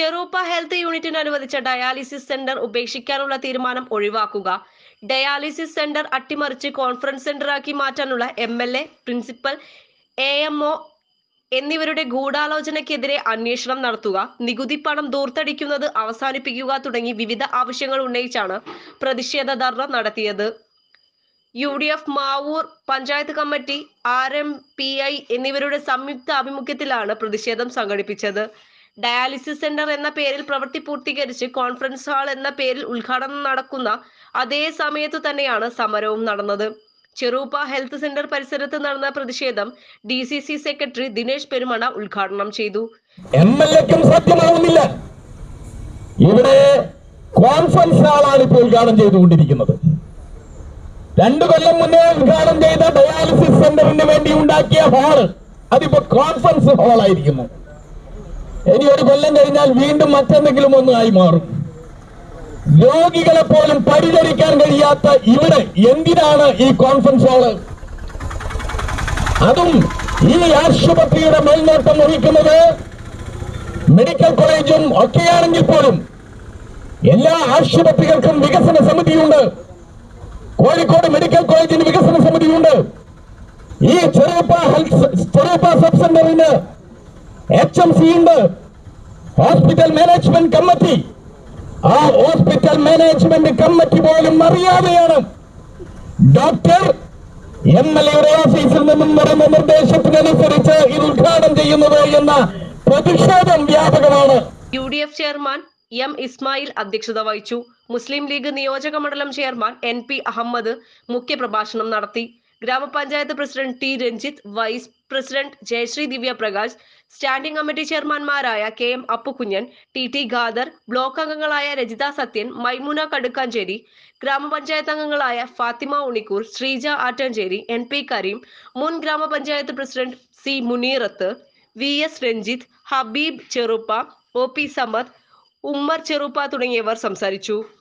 Cheruppa health യൂണിറ്റിന് അനുവദിച്ച dialysis centre ഉപേക്ഷിക്കാനുള്ള തീരുമാനം ഒഴിവാക്കുക ഡയാലിസിസ് സെന്റർ അട്ടിമറിച്ച് കോൺഫറൻസ് സെന്ററാക്കി മാറ്റാനുള്ള M L A principal A M O എന്നിവരുടെ ഗൂഢാലോചനയ്ക്കെതിരെ അന്വേഷണം നടത്തുക നികുതി പണം ദൂർത്തടിക്കുന്നത് അവസാനിപ്പിക്കുക തുടങ്ങി വിവിധ ആവശ്യങ്ങൾ ഉന്നയിച്ചാണ് പ്രതിഷേധ ധർണ നടത്തിയത് U D F Mavoor panchayat committee R M P I എന്നിവരുടെ സംയുക്ത ആഭിമുഖ്യത്തിലാണ് പ്രതിഷേധം സംഘടിപ്പിച്ചത് ഡയാലിസിസ് സെന്റർ എന്ന പേരിൽ പ്രവൃത്തി പൂർത്തീകരിച്ച് കോൺഫറൻസ് ഹാൾ എന്ന പേരിൽ ഉദ്ഘാടനം നടക്കുന്ന അതേ സമയത്തു തന്നെയാണ് സമരവും നടന്നത് ചെറൂപ്പ ഹെൽത്ത് സെന്റർ പരിസരത്ത് നടന്ന പ്രതിഷേധം D C C secretary Dinesh Perumana ഉദ്ഘാടനം ചെയ്തു എം എൽ എക്കും സാധ്യമാവുന്നില്ല ഇവിടെ കോൺഫറൻസ് ഹാളാണ് ഇപ്പോൾ ഉദ്ഘാടനം ചെയ്തുകൊണ്ടിരിക്കുന്നത് രണ്ടു കൊല്ലം മുന്നേ ഉദ്ഘാടനം ചെയ്ത ഡയാലിസിസ് സെന്ററിന് വേണ്ടി ഉണ്ടാക്കിയ ഹാള് അതിപ്പോ കോൺഫറൻസ് ഹാളായിരിക്കുന്നു ഇനി ഒരു കൊല്ലം കഴിഞ്ഞാൽ വീണ്ടും മറ്റെന്തെങ്കിലും ഒന്നായി മാറും രോഗികളെ പോലും പരിചരിക്കാൻ കഴിയാത്ത ഇവിടെ എന്തിനാണ് ഈ കോൺഫറൻസ് ഹാള് അതും ഈ ആശുപത്രിയുടെ മേൽനോട്ടം വഹിക്കുന്നത് മെഡിക്കൽ കോളേജും ഒക്കെയാണെങ്കിൽ പോലും എല്ലാ ആശുപത്രികൾക്കും വികസന സമിതിയുണ്ട് കോഴിക്കോട് മെഡിക്കൽ കോളേജിന് വികസന സമിതിയുണ്ട് ഈ ചെറുപ്പ ഹെൽത്ത് ചെറുപ്പ സബ് സെന്ററിന് എച്ച് എം സി ഉണ്ട് ഹോസ്പിറ്റൽ മാനേജ്മെന്റ് കമ്മിറ്റി ആ ഹോസ്പിറ്റൽ മാനേജ്മെന്റ് കമ്മിറ്റി പോലും അറിയാതെയാണ് ഡോക്ടർ എം എൽ എയുടെ ഓഫീസിൽ നിന്നും വരുന്ന നിർദ്ദേശത്തിനനുസരിച്ച് ഇത് ഉദ്ഘാടനം ചെയ്യുന്നത് എന്ന പ്രതിഷേധം വ്യാപകമാണ് U D F chairman M Ismail അധ്യക്ഷത വഹിച്ചു മുസ്ലിം ലീഗ് നിയോജക മണ്ഡലം ചെയർമാൻ എൻ പി അഹമ്മദ് മുഖ്യപ്രഭാഷണം നടത്തി ഗ്രാമപഞ്ചായത്ത് president T Ranjith vice president Jayashree Divya Prakash standing committee ചെയർമാൻമാരായ K M Appukunjan T T Khader block അംഗങ്ങളായ രജിത സത്യൻ മൈമുന കടുക്കാഞ്ചേരി ഗ്രാമപഞ്ചായത്ത് അംഗങ്ങളായ ഫാത്തിമ ഉണിക്കൂർ ശ്രീജ ആറ്റാഞ്ചേരി എൻ പി കരീം മുൻ ഗ്രാമപഞ്ചായത്ത് president C Muneerath V S Ranjith Habeeb Cheruppa O P Samad Ummer ചെറുപ്പ തുടങ്ങിയവർ സംസാരിച്ചു